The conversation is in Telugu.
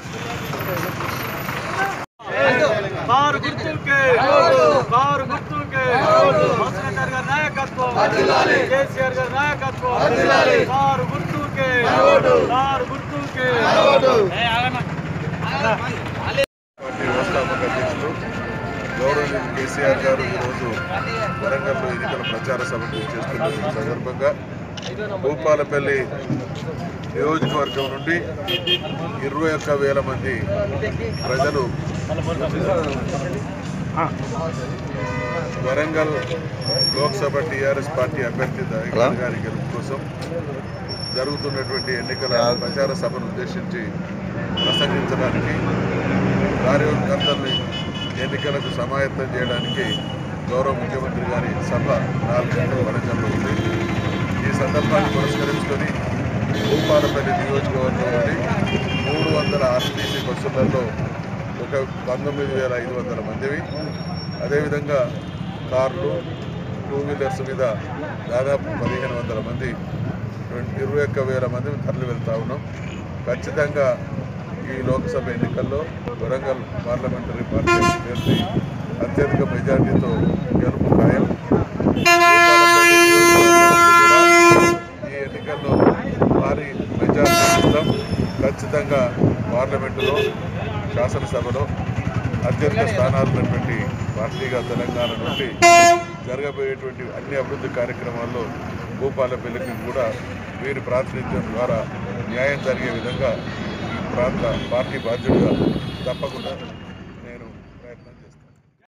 కారు గుర్తుకే కారు గుర్తుకే భాస్కర్ గారి నాయకత్వం కేసీఆర్ గారి నాయకత్వం కారు గుర్తుకే కారు గుర్తుకే పార్టీ వ్యవస్థాపక అధ్యక్షులు గౌరవనీయులు కేసీఆర్ గారు ఈరోజు వరంగల్లో ఎన్నికల ప్రచార సభకు చేస్తున్న ఈ సందర్భంగా భూపాలపల్లి నియోజకవర్గం నుండి ఇరవై ఒక్క వేల మంది ప్రజలు వరంగల్ లోక్సభ టీఆర్ఎస్ పార్టీ అభ్యర్థి దయాకర్ గారి గెలుపు కోసం జరుగుతున్నటువంటి ఎన్నికల ప్రచార సభను ఉద్దేశించి ప్రసంగించడానికి కార్యకర్తల్ని ఎన్నికలకు సమాయత్తం చేయడానికి గౌరవ ముఖ్యమంత్రి గారి సభ నాలుగు గంటల వరంగల్లో ఉంది ఈ సందర్భాన్ని పురస్కరించుకొని భూపాలపల్లి నియోజకవర్గం నుండి మూడు వందల ఆర్టీసీ బస్సులలో ఒక పంతొమ్మిది వేల ఐదు వందల మందివి అదేవిధంగా కార్లు టూ వీలర్స్ మీద దాదాపు పదిహేను వందల మంది రెండు- ఇరవై ఒక్క వేల మంది తరలి వెళ్తా ఉన్నాం ఖచ్చితంగా ఈ లోక్సభ ఎన్నికల్లో వరంగల్ పార్లమెంటరీ పార్టీ అభ్యర్థి అత్యధిక మెజార్టీతో గెలుపు ఖాయం భూపాలపల్లి నియోజకవర్గంలో కూడా ఈ ఎన్నికల్లో భారీ మెజార్టీ ఇస్తాం ఖచ్చితంగా పార్లమెంటులో శాసనసభలో అత్యధిక స్థానాలు ఉన్నటువంటి పార్టీగా తెలంగాణ నుండి జరగబోయేటువంటి అన్ని అభివృద్ధి కార్యక్రమాల్లో భూపాలపల్లికి కూడా వీరి ప్రాతినిధ్యం ద్వారా న్యాయం జరిగే విధంగా ఈ ప్రాంత పార్టీ బాధ్యుడిగా తప్పకుండా